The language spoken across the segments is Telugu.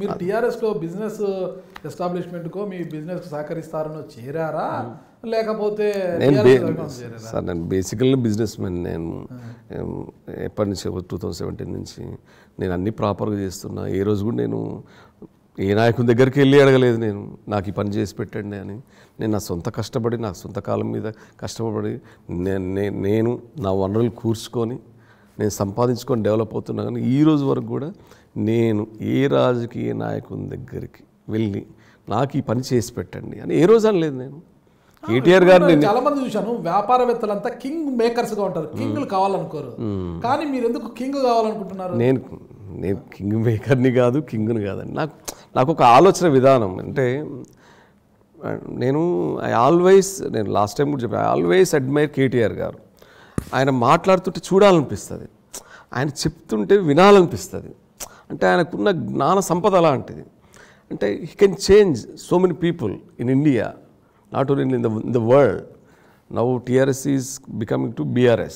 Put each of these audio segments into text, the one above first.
మీరు టిఆర్ఎస్ లో బిజినెస్ ఎస్టాబ్లిష్మెంట్ కో మీ బిజినెస్ సహకరిస్తారని చేరారా లేకపోతే నేను TRS బే లో ఏమైనా చేరారా సార్ నేను బేసికల్గా బిజినెస్ మ్యాన్ నేను ఏం, ఎప్పటి నుంచి టూ థౌజండ్ సెవెంటీన్ నుంచి నేను అన్ని ప్రాపర్గా చేస్తున్నా ఏ రోజు కూడా నేను ఏ నాయకుని దగ్గరికి వెళ్ళి అడగలేదు నేను నాకు ఈ పని చేసి పెట్టండి అని నేను నా సొంత కష్టపడి నా సొంత కాలం మీద కష్టపడి నేను నే- నేను నా వనరులు కూర్చుకొని నేను సంపాదించుకొని డెవలప్ అవుతున్నా కానీ ఈ రోజు వరకు కూడా నేను ఏ రాజకీయ నాయకుని దగ్గరికి వెళ్ళి నాకు ఈ పని చేసి పెట్టండి అని ఏ రోజు అనలేదు నేను కేటీఆర్ గారు నేను చాలా మంది చూశాను వ్యాపారవేత్తలంతా కింగ్ మేకర్స్ గా ఉంటారు కింగ్లు కావాలనుకోరు కానీ మీరు ఎందుకు కింగ్ కావాలనుకుంటున్నారు నేను నేను కింగ్ మేకర్ని కాదు కింగ్ని కాదండి నాకు నాకు ఒక ఆలోచన విధానం అంటే ఆ, నేను ఐ ఆల్వేస్ నేను లాస్ట్ టైం కూడా చెప్పాను ఐ ఆల్వేస్ అడ్మైర్ కేటీఆర్ గారు ఆయన మాట్లాడుతుంటే చూడాలనిపిస్తుంది ఆయన చెప్తుంటే వినాలనిపిస్తుంది అంటే ఆయనకున్న జ్ఞాన సంపద అలాంటిది అంటే he can change so many people in India not only in the in the world now TRS is becoming to BRS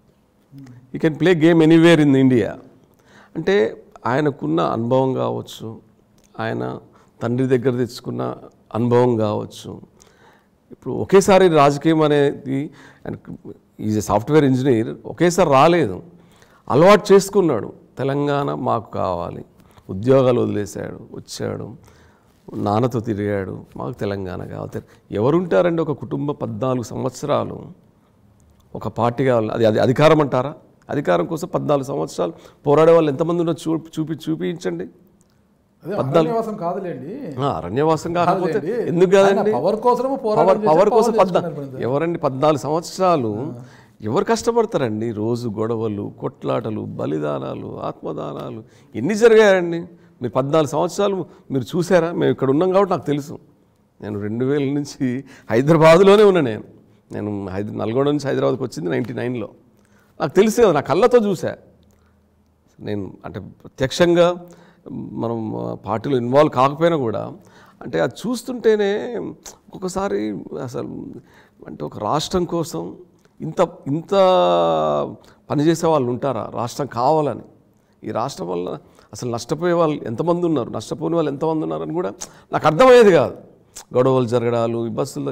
you can play game anywhere in India అంటే ఆయనకున్న అనుభవం కావచ్చు ఆయన తండ్రి దగ్గర తెచ్చుకున్న అనుభవం కావచ్చు ఇప్పుడు ఒకేసారి రాజకీయం అనేది ఈజ్ ఎ సాఫ్ట్వేర్ ఇంజనీర్ ఒకేసారి రాలేదు అలవాటు చేసుకున్నాడు తెలంగాణ మాకు కావాలి ఉద్యోగాలు వదిలేశాడు వచ్చాడు నాన్నతో తిరిగాడు మాకు తెలంగాణ కావాలి ఎవరుంటారండి ఒక కుటుంబ పద్నాలుగు సంవత్సరాలు ఒక పార్టీ కావాలి అది అది అధికారం అంటారా అధికారం కోసం పద్నాలుగు సంవత్సరాలు పోరాడే వాళ్ళు ఎంతమంది ఉన్నారు చూ చూపి చూపించండి అదే అరణ్యవాసం కాదులేండి ఆ, అరణ్యవాసం కాకపోతే కాదులేండి. ఎందుకు కాదండి ఆయన పవర్ కోసము పోరాటం పవర్ చేసి పవర్ పవర్ కోసం పద్నా తెచ్చుకున్నారు ఎవరండి పద్నాలుగు సంవత్సరాలు ఎవరు కష్టపడతారండి రోజు గొడవలు కొట్లాటలు బలిదానాలు ఆత్మదానాలు ఎన్ని జరిగాయండి మీరు పద్నాలుగు సంవత్సరాలు మీరు చూసారా మేము ఇక్కడ ఉన్నాం కాబట్టి నాకు తెలుసు నేను రెండు వేల నుంచి హైదరాబాద్లోనే ఉన్నా నేను నేను హైదరా నల్గొండ నుంచి హైదరాబాద్కి వచ్చింది నైంటీ నైన్లో నాకు తెలుసు కదా నా కళ్ళతో చూసా నేను అంటే ప్రత్యక్షంగా మనం ఆ, పార్టీలో ఇన్వాల్వ్ కాకపోయినా కూడా అంటే అది చూస్తుంటేనే ఒక్కొక్కసారి అసలు అంటే ఒక రాష్ట్రం కోసం ఇంత ఇంత పనిచేసే వాళ్ళు ఉంటారా రాష్ట్రం కావాలని ఈ రాష్ట్రం వల్ల అసలు నష్టపోయే వాళ్ళు ఎంతమంది ఉన్నారు నష్టపోని వాళ్ళు ఎంతమంది ఉన్నారని కూడా నాకు అర్థమయ్యేది కాదు గొడవలు జరగడాలు ఈ బస్సులు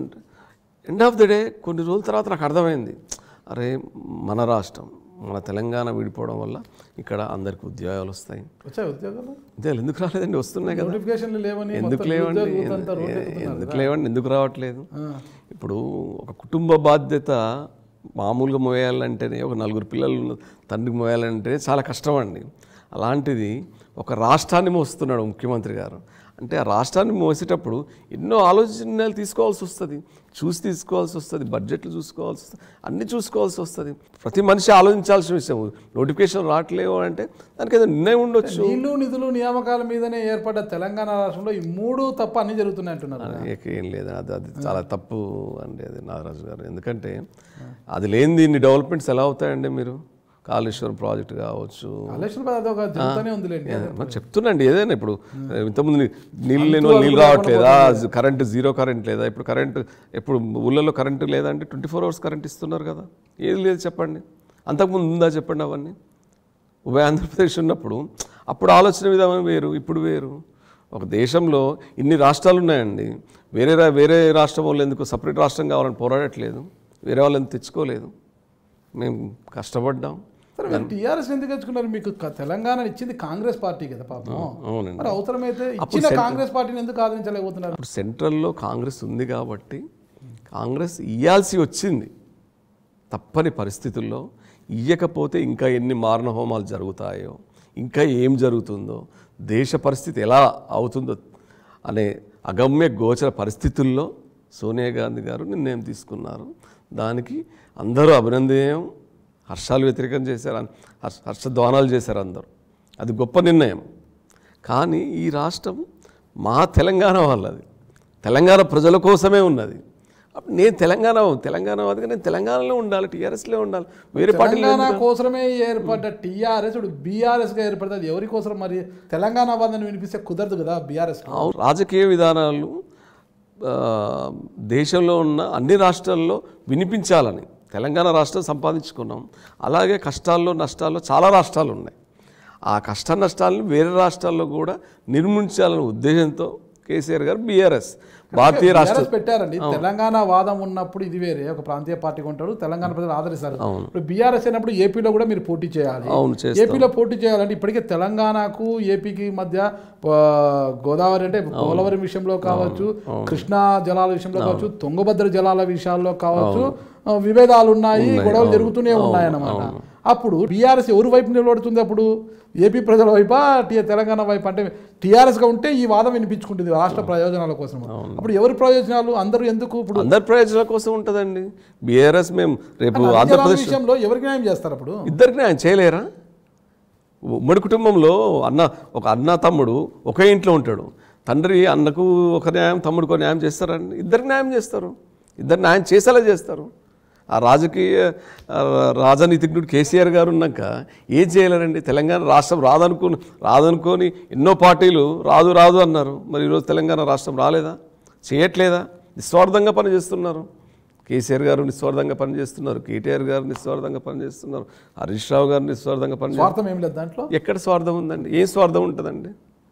ఎండ్ ఆఫ్ ద డే కొన్ని రోజుల తర్వాత నాకు అర్థమైంది అరే మన రాష్ట్రం మన తెలంగాణ విడిపోవడం వల్ల ఇక్కడ అందరికి ఉద్యోగాలు వస్తాయి వచ్చాయి ఉద్యోగాలు ఉద్యోగాలు ఎందుకు రాలేదండి వస్తున్నాయి కదా నోటిఫికేషన్లు లేవని ఎందుకు మొత్తం లేవండి నిరుద్యోగ యువత అంతా రోడ్డు ఎందు- ఎక్కుతున్నారు ఎందుకు లేవండి ఎందుకు రావట్లేదు ఆ. ఇప్పుడు ఒక కుటుంబ బాధ్యత మామూలుగా మోయాలంటేనే ఒక నలుగురు పిల్లలు ఉన్న తండ్రికి మోయాలంటే చాలా కష్టం అండి అలాంటిది ఒక రాష్ట్రాన్ని మోస్తున్నాడు ముఖ్యమంత్రి గారు అంటే ఆ రాష్ట్రాన్ని మోసేటప్పుడు ఎన్నో ఆలోచనలు తీసుకోవాల్సి వస్తుంది చూసి తీసుకోవాల్సి వస్తుంది బడ్జెట్లు చూసుకోవాల్సి వస్తుంది అన్నీ చూసుకోవాల్సి వస్తుంది ప్రతి మనిషి ఆలోచించాల్సిన విషయం నోటిఫికేషన్ రావట్లేవు అంటే దానికి ఏదో నిర్ణయం ఉండొచ్చు నీళ్లు నిధులు నియామకాల మీదనే ఏర్పడ్డ తెలంగాణ రాష్ట్రంలో ఈ మూడు తప్ప అన్ని జరుగుతున్నాయి అంటున్నారు ఇక ఏం లేదు అది అది చాలా తప్పు అండి అది నాగరాజు గారు ఎందుకంటే అది లేనిది ఇన్ని డెవలప్మెంట్స్ ఎలా అవుతాయండి మీరు కాళేశ్వరం ప్రాజెక్ట్ కావచ్చు ఎలక్షన్ అది ఒక జరుగుతూనే ఉందిలేండి మరి చెప్తున్నాండి ఏదైనా ఇప్పుడు ఇంతకుముందు నీ- నీళ్ళు లేని వాళ్ళు నీళ్ళు రావట్లేదా కరెంట్ జీరో కరెంట్ లేదా ఇప్పుడు కరెంట్ ఎప్పుడు ఊళ్ళల్లో కరెంటు లేదా అంటే ట్వంటీ ఫోర్ అవర్స్ కరెంట్ ఇస్తున్నారు కదా ఏది లేదు చెప్పండి అంతకుముందు ఉందా చెప్పండి అవన్నీ ఉభయ ఆంధ్రప్రదేశ్ ఉన్నప్పుడు అప్పుడు ఆలోచన విధానం వేరు ఇప్పుడు వేరు ఒక దేశంలో ఇన్ని రాష్ట్రాలు ఉన్నాయండి వేరే రా- వేరే రాష్ట్రం వాళ్ళు ఎందుకు సపరేట్ రాష్ట్రం కావాలని పోరాడట్లేదు వేరే వాళ్ళు ఎందుకు తెచ్చుకోలేదు మేము కష్టపడ్డాం సరే మీరు టీఆర్ఎస్ ఎందుకు తెచ్చుకున్నారు మీకు క- తెలంగాణ ఇచ్చింది కాంగ్రెస్ పార్టీ కదా పాపం అవునండి మరి అవసరమైతే ఇచ్చిన కాంగ్రెస్ పార్టీని ఎందుకు ఆదరించలేకపోతున్నారు ఇప్పుడు సెంట్రల్లో కాంగ్రెస్ ఉంది కాబట్టి కాంగ్రెస్ ఇయ్యాల్సి వచ్చింది తప్పని పరిస్థితుల్లో ఇయ్యకపోతే ఇంకా ఎన్ని మారణ హోమాలు జరుగుతాయో ఇంకా ఏం జరుగుతుందో దేశ పరిస్థితి ఎలా అవుతుందో అనే అగమ్య గోచర పరిస్థితుల్లో సోనియా గాంధీ గారు నిర్ణయం తీసుకున్నారు దానికి అందరూ అభినందనీయం హర్షాలు వ్యతిరేకం చేశారు అన్- హర్ష హర్షధ్వానాలు చేశారు అందరూ అది గొప్ప నిర్ణయం కానీ ఈ రాష్ట్రం మా తెలంగాణ వాళ్ళది తెలంగాణ ప్రజల కోసమే ఉన్నది అప్పుడు నేను తెలంగాణ తెలంగాణ వాదిగా నేను తెలంగాణలో ఉండాలి టీఆర్ఎస్లో ఉండాలి వేరే పార్టీలో తెలంగాణ కోసమే ఏర్పడ్డ టీఆర్ఎస్ ఇప్పుడు బీఆర్ఎస్ గా ఏర్పడ్డది అది ఎవరి కోసం మరి తెలంగాణ వాదని వినిపిస్తే కుదరదు కదా బీఆర్ఎస్ అవును, రాజకీయ విధానాలు ఆ, దేశంలో ఉన్న అన్ని రాష్ట్రాల్లో వినిపించాలని తెలంగాణ రాష్ట్రం సంపాదించుకున్నాం అలాగే కష్టాల్లో నష్టాల్లో చాలా రాష్ట్రాలు ఉన్నాయి ఆ కష్ట నష్టాలను వేరే రాష్ట్రాల్లో కూడా నిర్మించాలనే ఉద్దేశంతో కేసీఆర్ గారు బీఆర్ఎస్ భారతీయ రాష్ట్ర బీఆర్ఎస్ పెట్టారండి తెలంగాణ వాదం ఉన్నప్పుడు ఇది వేరే ఒక ప్రాంతీయ పార్టీగా ఉంటాడు తెలంగాణ ప్రజలు ఆదరిస్తారు ఇప్పుడు బీఆర్ఎస్ అయినప్పుడు ఏపీలో కూడా మీరు పోటీ చేయాలి అవును చేస్తాం ఏపీలో పోటీ చేయాలంటే ఇప్పటికే తెలంగాణకు ఏపీకి మధ్య ఆ, గోదావరి అంటే పోలవరం విషయంలో కావచ్చు కృష్ణా జలాల విషయంలో కావచ్చు తుంగభద్ర జలాల విషయాల్లో కావచ్చు ఆ, విభేదాలు ఉన్నాయి గొడవలు జరుగుతూనే ఉన్నాయి అన్నమాట అప్పుడు బీఆర్ఎస్ ఎవరి వైపు నిలబడుతుంది అప్పుడు ఏపీ ప్రజల వైపా టీ తెలంగాణ వైపు అంటే టీఆర్ఎస్ గా ఉంటే ఈ వాదం వినిపించుకుంటుంది రాష్ట్ర ప్రయోజనాల కోసం అప్పుడు ఎవరి ప్రయోజనాలు అందరూ ఎందుకు ఇప్పుడు అందరి ప్రయోజనాల కోసం ఉంటుందండి బీఆర్ఎస్ మేము రేపు నదీ జలాల ఆంధ్రప్రదేశ్ విషయంలో ఎవరికి న్యాయం చేస్తారు అప్పుడు ఇద్దరికి ఆయన చేయలేరా ఉమ్మడి కుటుంబంలో అన్న ఒక అన్న తమ్ముడు ఒకే ఇంట్లో ఉంటాడు తండ్రి అన్నకు ఒక న్యాయం తమ్ముడికి ఒక న్యాయం చేస్తారండి ఇద్దరికి న్యాయం చేస్తారు ఇద్దరు న్యాయం చేసేలా చేస్తారు ఆ రాజకీయ ఆ, రాజనీతిజ్ఞుడు కేసీఆర్ గారు ఉన్నాక ఏం చేయలేరండి తెలంగాణ రాష్ట్రం రాదనుకుని రాదనుకొని ఎన్నో పార్టీలు రాదు రాదు అన్నారు మరి ఈరోజు తెలంగాణ రాష్ట్రం రాలేదా చేయట్లేదా నిస్వార్థంగా పనిచేస్తున్నారు కేసీఆర్ గారు నిస్వార్థంగా పనిచేస్తున్నారు కేటీఆర్ గారు నిస్వార్థంగా పనిచేస్తున్నారు హరీష్ రావు గారు నిస్వార్థంగా పనిచేస్తున్నారు స్వార్థం ఏం లేదు దాంట్లో ఎక్కడ స్వార్థం ఉందండి ఏ స్వార్థం ఉంటుందండి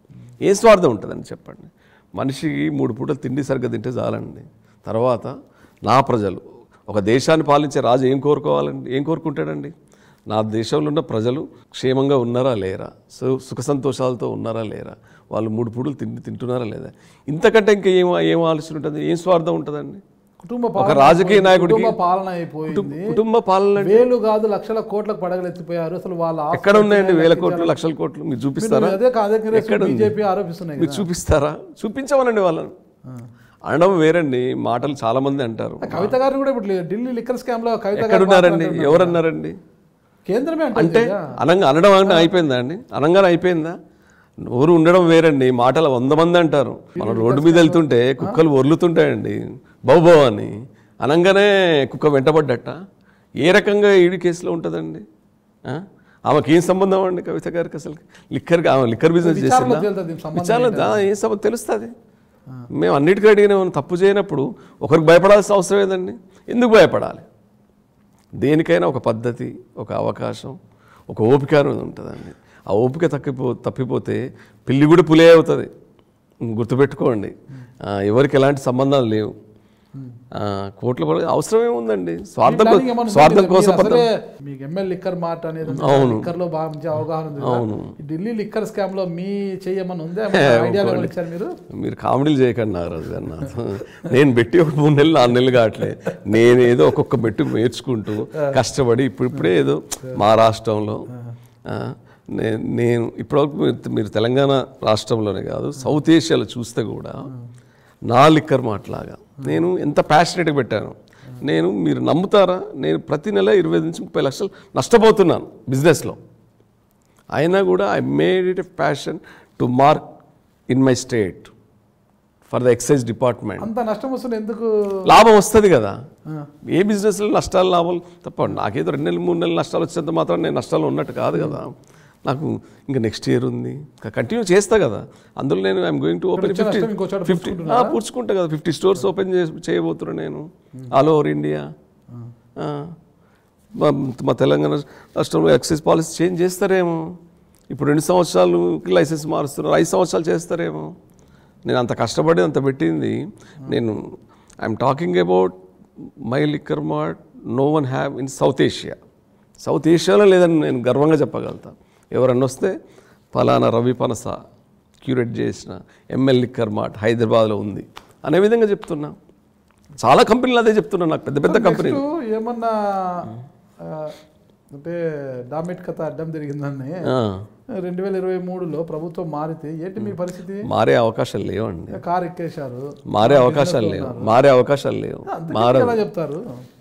ఏ స్వార్థం ఉంటుందండి చెప్పండి మనిషికి మూడు పూటలు తిండి సరిగ్గా తింటే చాలండి తర్వాత నా ప్రజలు ఒక దేశాన్ని పాలించే రాజు ఏం కోరుకోవాలండి ఏం కోరుకుంటాడండి నా దేశంలో ఉన్న ప్రజలు క్షేమంగా ఉన్నారా లేరా సు సుఖ సంతోషాలతో ఉన్నారా లేరా వాళ్ళు మూడు పూటలు తిండి తింటున్నారా లేదా ఇంతకంటే ఇంకా ఏం ఏం ఆలోచన ఉంటుంది ఏం స్వార్థం ఉంటుందండి కుటుంబ ఒక పాలన రాజకీయ అయిపోయింది, నాయకుడికి కుటుంబ పాలన అయిపోయింది కుటుంబ పాలన వేలు కాదు లక్షల కోట్లకు పడగలెత్తిపోయారు అసలు వాళ్ళ ఆస్తులు ఎక్కడ ఉన్నాయండి వేల కోట్లు లక్షల కోట్లు మీరు చూపిస్తారా అదే కాంగ్రెస్ బీజేపీ ఆరోపిస్తున్నాయి మీరు చూపిస్తారా చూపించమనండి వాళ్ళని అనడం వేరండి మాటలు చాలా మంది అంటారు కవిత గారిని కూడా ఇప్పుడు ఢిల్లీ లిక్కర్ స్కామ్ లో కవిత గారు ఎక్కడున్నారండి ఎవరన్నారండి కేంద్రమే అంటే అంటే అనంగా అనడం అంటే అయిపోయిందా అండి అనంగానే అయిపోయిందా నోరు ఉండడం వేరండి మాటలు వంద మంది అంటారు మనం రోడ్డు మీద వెళ్తుంటే కుక్కలు ఒర్లుతుంటాయండి బౌబో అని అనంగానే కుక్క వెంటబడ్డట ఏ రకంగా ఈడి కేసులో ఉంటుందండి ఆ? ఆమెకి ఏం సంబంధం అండి కవిత గారికి అసలు లిక్కర్ ఆమె లిక్కర్ బిజినెస్ విచారణలో చేసిందా తేలుతుంది దీని సంబంధం విచారణ దా- ఏం సంబంధం తెలుస్తుంది మేము అన్నిటికీ అడిగిన తప్పు చేయనప్పుడు ఒకరికి భయపడాల్సిన అవసరం ఏదండి ఎందుకు భయపడాలి దేనికైనా ఒక పద్ధతి ఒక అవకాశం ఒక ఓపిక అనేది ఉంటుందండి ఆ ఓపిక తప్పిపో తప్పిపోతే పిల్లి కూడా పులే అవుతుంది గుర్తుపెట్టుకోండి ఆ, ఎవరికి ఎలాంటి సంబంధాలు లేవు ఆ, కోట్ల పడ అవసరం ఏముందండి స్వార్థం ప్లానింగ్ ఏమన్నా ఉందా స్వార్థం మీరు కోసం అసలే మీకు ఎంఎల్ లిక్కర్ మాట అనేది ఉంది కదా, లిక్కర్ లో బాగా మంచి అవగాహన ఉంది కదా. ఈ ఢిల్లీ లిక్కర్ స్కామ్ లో మీ చెయ్యమని ఉందా ఐడియాలు ఏమైనా ఇచ్చారు మీరు మీరు కామెడీలు చేయకండి నాగరాజు గారు నాతో నేను పెట్టి ఒక మూడు నెలలు నాలుగు నెలలు కావట్లే నేను ఏదో ఒక్కొక్క మెట్టు నేర్చుకుంటూ కష్టపడి ఇప్పుడు ఇప్పుడే ఏదో మా రాష్ట్రంలో ఆ, నే- నేను ఇప్పటివరకు మీరు మీరు తెలంగాణ రాష్ట్రంలోనే కాదు సౌత్ ఏషియాలో చూస్తే కూడా నా లిక్కర్ మాటలాగా నేను ఎంత ప్యాషనెట్గా పెట్టాను నేను మీరు నమ్ముతారా నేను ప్రతి నెల ఇరవై నుంచి ముప్పై లక్షలు నష్టపోతున్నాను బిజినెస్లో అయినా కూడా I made it a passion to mark in my state for the excise department అంత నష్టం వస్తుంది ఎందుకు లాభం వస్తుంది కదా ఆ. ఏ బిజినెస్లో నష్టాలు లాభాలు తప్ప నాకేదో రెండు నెలలు మూడు నెలలు నష్టాలు వచ్చేంత మాత్రం నేను నష్టాలు ఉన్నట్టు కాదు కదా నాకు ఇంకా నెక్స్ట్ ఇయర్ ఉంది కంటిన్యూ చేస్తా కదా అందులో నేను ఐఎమ్ గోయింగ్ టు ఓపెన్ వచ్చే ఫిఫ్టీ నష్టం ఇంకో చోట ఫిఫ్టీ పూడ్చుకుంటా కదా ఫిఫ్టీ స్టోర్స్ ఓపెన్ చేయబోతున్నా నేను ఆల్ ఓవర్ ఇండియా ఆ. మా మా తెలంగాణ రాష్ట్రంలో ఎక్సైజ్ పాలసీ చేంజ్ చేస్తారేమో ఇప్పుడు రెండు సంవత్సరాలు లైసెన్స్ మారుస్తున్నారు ఐదు సంవత్సరాలు చేస్తారేమో నేను అంత కష్టపడి అంత పెట్టింది నేను I'm talking about my liquor mart no one have in South Asia South ఏషియాలో లేదని నేను గర్వంగా చెప్పగలుగుతా ఎవరన్నా వస్తే ఫలానా రవి పనస క్యూరేట్ చేసిన ఎంఎల్ లిక్కర్ మార్ట్ హైదరాబాద్లో ఉంది అనే విధంగా చెప్తున్నా చాలా కంపెనీలు అదే చెప్తున్నా నాకు పెద్ద పెద్ద కంపెనీలు నెక్స్ట్ ఏమన్నా ఆ, అంటే డామిట్ కథ అడ్డం తిరిగిందని ఆ, రెండు వేల ఇరవై మూడులో ప్రభుత్వం మారితే ఏంటి మీ పరిస్థితి మారే అవకాశాలు లేవండి కారు ఎక్కేశారు మారే అవకాశాలు లేవు మారే అవకాశాలు లేవు మార ఎలా చెప్తారు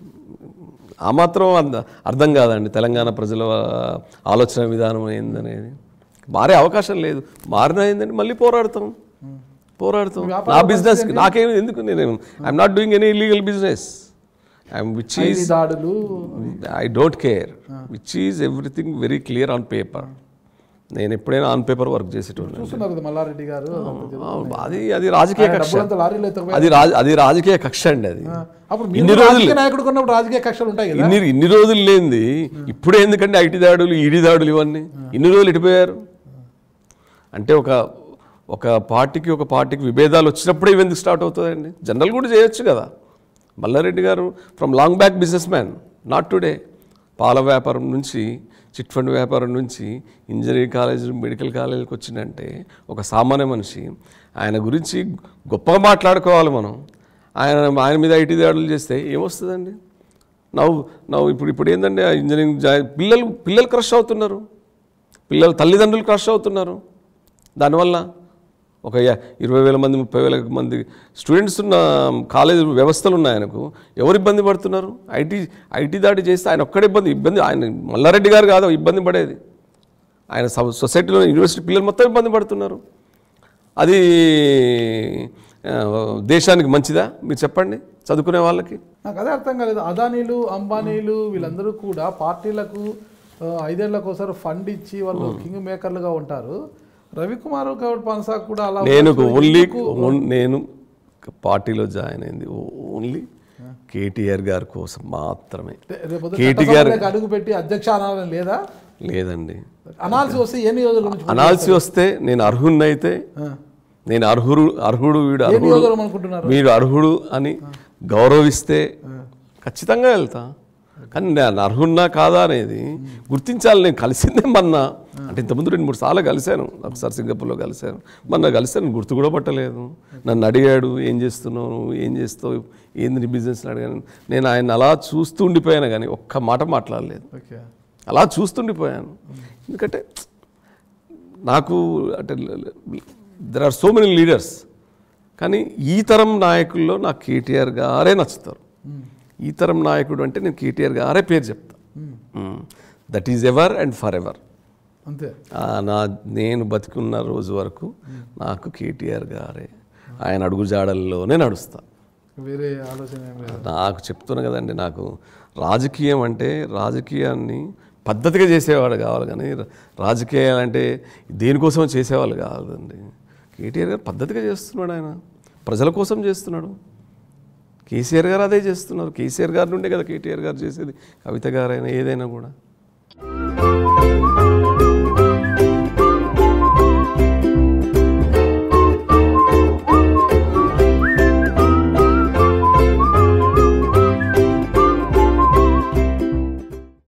ఆ మాత్రం అర్థ- అర్థం కాదండి తెలంగాణ ప్రజల ఆలోచన విధానం ఏందనేది మారే అవకాశం లేదు మారినా ఏంటంటే మళ్ళీ పోరాడతాం పోరాడతాం నా బిజినెస్ నాకేం ఎందుకు నేను I'm not doing any illegal business I'm which is ఈ దాడులు I don't care which is everything very clear on paper నేను ఎప్పుడైనా ఆన్ పేపర్ వర్క్ చేసేటోళ్ళు చూస్తున్నారు కదా మల్లారెడ్డి గారు అది అది రాజకీయ కక్ష డబ్బులంతా లారీలో ఎత్తుకుపోయి అది రాజ అది రాజకీయ కక్ష అండి అది అప్పుడు ఇన్ని మీరు రోజులు రాజకీయ నాయకుడు కొన్నప్పుడు రాజకీయ కక్షలు ఉంటాయి కదా ఇన్ని ఇన్ని రోజులు లేనిది ఇప్పుడే ఎందుకంటే ఐటీ దాడులు ఈడీ దాడులు ఇవన్నీ ఇన్ని రోజులు ఇటుపోయారు అంటే ఒక ఒక పార్టీకి ఒక పార్టీకి విభేదాలు వచ్చినప్పుడే ఇవి ఎందుకు స్టార్ట్ అవుతుందండి జనరల్ కూడా చేయొచ్చు కదా మల్లారెడ్డి గారు from long back business man not today పాల వ్యాపారం నుంచి చిట్ ఫండ్ వ్యాపారం నుంచి ఇంజనీరింగ్ కాలేజ్ మెడికల్ కాలేజీకి వచ్చిందంటే ఒక సామాన్య మనిషి ఆయన గురించి గొప్పగా మాట్లాడుకోవాలి మనం ఆయన ఆయన మీద ఐటీ దాడులు చేస్తే ఏమొస్తుందండి నవ్వు నవ్వు ఇప్పుడు ఇప్పుడు ఏంటంటే ఆ ఇంజనీరింగ్ జా పిల్లలు పిల్లలు క్రష్ అవుతున్నారు పిల్లలు తల్లిదండ్రులు క్రష్ అవుతున్నారు దానివల్ల ఒక య- ఇరవై వేల మంది ముప్పై వేల మంది స్టూడెంట్స్ ఉన్న కాలేజ్ వ్యవస్థలు ఉన్నాయి ఆయనకు ఎవరు ఇబ్బంది పడుతున్నారు ఐటీ ఐటీ దాడి చేస్తే ఆయన ఒక్కడే ఇబ్బంది ఇబ్బంది ఆయన మల్లారెడ్డి గారు కాదు ఇబ్బంది పడేది ఆయన సొ- సొసైటీలో యూనివర్సిటీ పిల్లలు మొత్తం ఇబ్బంది పడుతున్నారు అది ఆ, దేశానికి మంచిదా మీరు చెప్పండి చదువుకునే వాళ్ళకి నాకు అదే అర్థం కాలేదు అదానీలు అంబానీలు వీళ్ళందరూ కూడా పార్టీలకు ఆ, ఐదేళ్లకు ఒకసారి ఫండ్ ఇచ్చి వాళ్ళు కింగ్ మేకర్లుగా ఉంటారు రవికుమార్ గౌడ్ పన్సా కూడా అలా నేను ఉండొచ్చు. ఓన్లీ ఎందుకు? ఓన్- నేను పార్టీలో జాయిన్ అయింది ఓన్లీ కేటీఆర్ గారి కోసం మాత్రమే రే- రేపొద్దున కేటీ చట్టసభలోకి అడుగు పెట్టి అధ్యక్ష అనాలని లేదా లేదండి అనాల్సి వస్తే ఏ నియోజకవర్గం నుంచి అనాల్సి వస్తే నేను అర్హున్నైతే ఆ. నేను అర్హుడు అర్హుడు వీడు ఏ అర్హుడు నియోజకవర్గం అనుకుంటున్నారు వీడు అర్హుడు అని గౌరవిస్తే ఖచ్చితంగా వెళ్తా కానీ నేను అర్హున్నా కాదా అనేది గుర్తించాలి నేను కలిసిందే మొన్న అంటే ఇంతకుముందు రెండు మూడు సార్లు కలిశాను ఒకసారి సింగపూర్లో కలిశాను మొన్న కలిశాను గుర్తు కూడా పట్టలేదు నన్ను అడిగాడు ఏం చేస్తున్నావు నువ్వు ఏం చేస్తావు ఏంది నీ బిజినెస్ అడిగాను నేను ఆయన అలా చూస్తూ ఉండిపోయాను కానీ ఒక్క మాట మాట్లాడలేదు ఓకే అలా చూస్తుండిపోయాను ఎందుకంటే నాకు అంటే there are so many leaders కానీ ఈ తరం నాయకుల్లో నాకు కేటీఆర్ గారే నచ్చుతారు ఈ తరం నాయకుడు అంటే నేను కేటీఆర్ గారే పేరు చెప్తా that is ever and for ever అంతే నా నేను బతికున్న రోజు వరకు నాకు కేటీఆర్ గారే ఆయన అడుగుజాడల్లోనే నడుస్తా వేరే ఆలోచన ఏం లేదు నాకు చెప్తున్నా కదండి నాకు రాజకీయం అంటే రాజకీయాన్ని పద్ధతిగా చేసేవాడు కావాలి కానీ రాజకీయాలు అంటే దేనికోసం చేసేవాళ్ళు కాదండి కేటీఆర్ గారు పద్ధతిగా చేస్తున్నాడు ఆయన ప్రజల కోసం చేస్తున్నాడు కేసీఆర్ గారు అదే చేస్తున్నారు కేసీఆర్ గారి నుండే కదా కేటీఆర్ గారు చేసేది కవిత గారైనా ఏదైనా కూడా